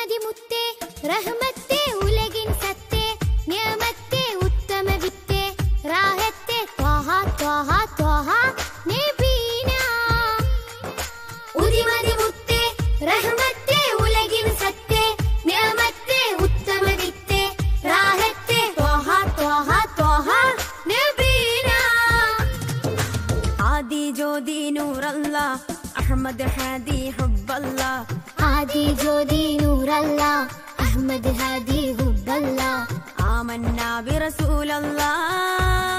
உதிமதி முத்தே ரஹ்மத்தே உலகின் சத்தே நியமத்தே உத்தம வித்தே ராஹத்தே துவஹா துவஹா துவஹா நபீனா உதிமதி முத்தே ரஹ்மத்தே உலகின் சத்தே நியமத்தே உத்தம வித்தே ராஹத்தே துவஹா துவஹா துவஹா நபீனா ஆதி ஜோதி நூரல்லா அஹ்மது ஹாதி ஹுப்பல்லா ஆதி ஜோதி நூரல்லா அஹ்மது ஹாதி ஹுப்பல்லா ஆமன்னா பிரசூலல்லா